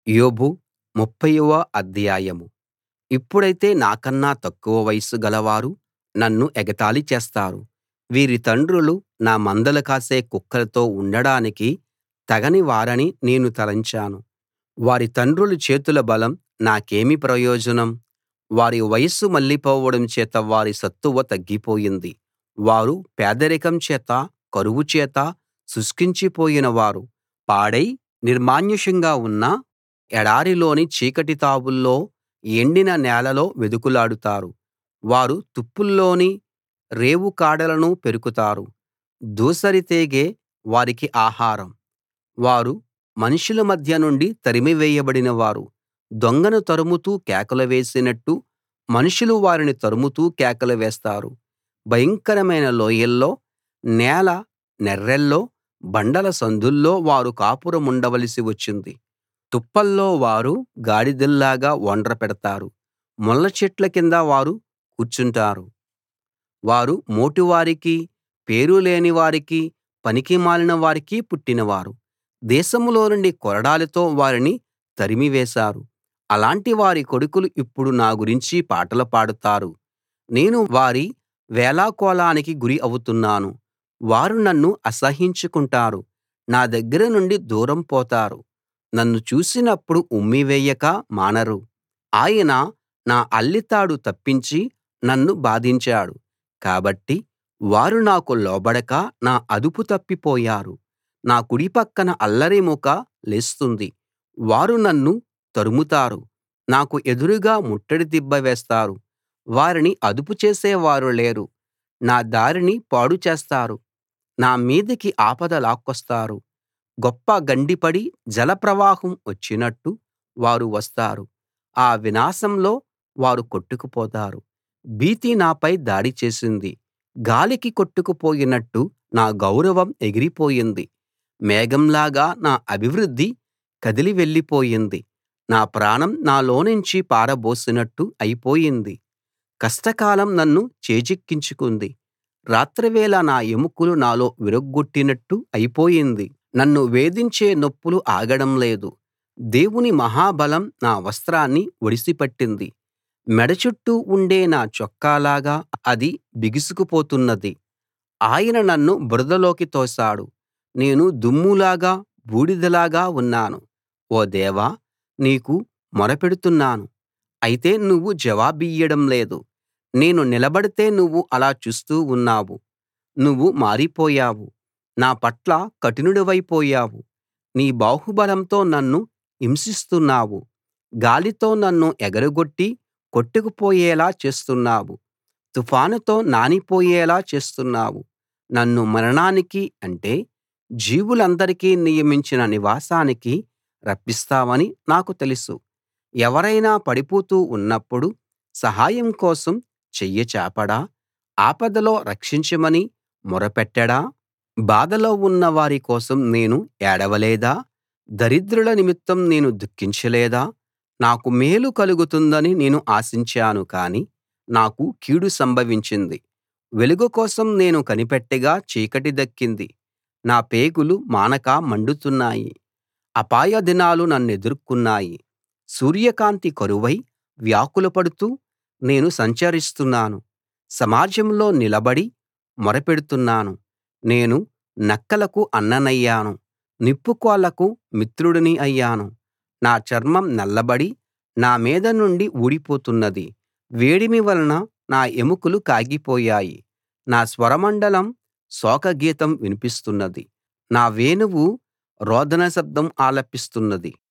యోబు ముప్ఫైవ అధ్యాయం ఇప్పుడైతే నాకన్నా తక్కువ వయస్సు గలవారు నన్ను ఎగతాళి చేస్తారు వీరి తండ్రులు నా మందలు కాసే కుక్కలతో ఉండడానికి తగని వారని నేను తలంచాను వారి తండ్రుల చేతుల బలం నాకేమి ప్రయోజనం వారి వయస్సు మళ్ళిపోవడం చేత వారి సత్తువ తగ్గిపోయింది వారు పేదరికం చేత కరువు చేత శుష్కించిపోయిన వారు పాడై నిర్మానుష్యంగా ఉన్న ఎడారిలోని చీకటి తావుల్లో ఎండిన నేలలో వెదుకులాడుతారు వారు తుప్పల్లోని రేవు కాడలను పెరుకుతారు దూసరి తీగె వారికి ఆహారం వారు మనుషుల మధ్య నుండి తరిమివేయబడిన వారు దొంగను తరుముతూ కేకలు వేసినట్టు మనుషులు వారిని తరుముతూ కేకలు వేస్తారు భయంకరమైన లోయల్లో నేల నెర్రెల్లో బండల సందుల్లో వారు కాపురముండవలసి వచ్చింది తుప్పల్లో వారు గాడిదల్లాగా ఒండ్ర పెడతారు ముళ్ళ చెట్ల కింద వారు కూర్చుంటారు వారు మోటువారికి పేరు లేని వారికి పనికిమాలిన వారికి పుట్టినవారు దేశంలో నుండి కొరడాలతో వారిని తరిమివేశారు అలాంటి వారి కొడుకులు ఇప్పుడు నా గురించి పాటలు పాడుతారు నేను వారి వేళాకోళానికి గురి అవుతున్నాను వారు నన్ను అసహ్యించుకుంటారు నా దగ్గర నుండి దూరం పోతారు నన్ను చూసినప్పుడు ఉమ్మివేయక మానరు ఆయన నా అల్లెతాడు తప్పించి నన్ను బాధించాడు కాబట్టి వారు నాకు లోబడక నా అదుపు తప్పిపోయారు నా కుడి పక్కన అల్లరి మూక లేస్తుంది వారు నన్ను తరుముతారు నాకు ఎదురుగా ముట్టడి దిబ్బ వేస్తారు వారిని అదుపు చేసేవారు లేరు నా దారిని పాడు చేస్తారు నా మీదికి ఆపద లాక్కొస్తారు గొప్ప గండిపడి జలప్రవాహం వచ్చినట్టు వారు వస్తారు ఆ వినాశంలో వారు కొట్టుకుపోతారు భీతి నాపై దాడి చేసింది గాలికి కొట్టుకుపోయినట్టు నా గౌరవం ఎగిరిపోయింది మేఘంలాగా నా అభివృద్ధి కదిలి వెళ్ళిపోయింది నా ప్రాణం నాలోనుంచి పారబోసినట్టు అయిపోయింది కష్టకాలం నన్ను చేజిక్కించుకుంది రాత్రివేళ నా ఎముకలు నాలో విరగ్గొట్టినట్టు అయిపోయింది నన్ను వేధించే నొప్పులు ఆగడం లేదు దేవుని మహాబలం నా వస్త్రాన్ని ఒడిసిపట్టింది మెడ చుట్టూ ఉండే నా చొక్కాలాగా అది బిగుసుకుపోతున్నది ఆయన నన్ను బురదలోకి తోసాడు నేను దుమ్ములాగా బూడిదలాగా ఉన్నాను ఓ దేవా నీకు మొరపెడుతున్నాను అయితే నువ్వు జవాబియ్యడం లేదు నేను నిలబడితే నువ్వు అలా చూస్తూ ఉన్నావు నువ్వు మారిపోయావు నా పట్ల కఠినుడివైపోయావు నీ బాహుబలంతో నన్ను హింసిస్తున్నావు గాలితో నన్ను ఎగరగొట్టి కొట్టుకుపోయేలా చేస్తున్నావు తుఫానుతో నానిపోయేలా చేస్తున్నావు నన్ను మరణానికి అంటే జీవులందరికీ నియమించిన నివాసానికి రప్పిస్తావని నాకు తెలుసు ఎవరైనా పడిపోతూ ఉన్నప్పుడు సహాయం కోసం చెయ్యి చాపడా ఆపదలో రక్షించమని మొరపెట్టడా బాధలో ఉన్న వారి కోసం నేను ఏడవలేదా దరిద్రుల నిమిత్తం నేను దుఃఖించలేదా నాకు మేలు కలుగుతుందని నేను ఆశించాను కానీ నాకు కీడు సంభవించింది వెలుగు కోసం నేను కనిపెట్టగా చీకటి దక్కింది నా పేగులు మానక మండుతున్నాయి అపాయ దినాలు నన్నెదుర్కొన్నాయి సూర్యకాంతి కరువై వ్యాకులపడుతూ నేను సంచరిస్తున్నాను సమాజంలో నిలబడి మొరపెడుతున్నాను నేను నక్కలకు అన్ననయ్యాను నిప్పుకోళ్లకు మిత్రుడిని అయ్యాను నా చర్మం నల్లబడి నా మీద నుండి ఊడిపోతున్నది వేడిమి వలన నా ఎముకలు కాగిపోయాయి నా స్వరమండలం శోకగీతం వినిపిస్తున్నది నా వేణువు రోదన శబ్దం ఆలపిస్తున్నది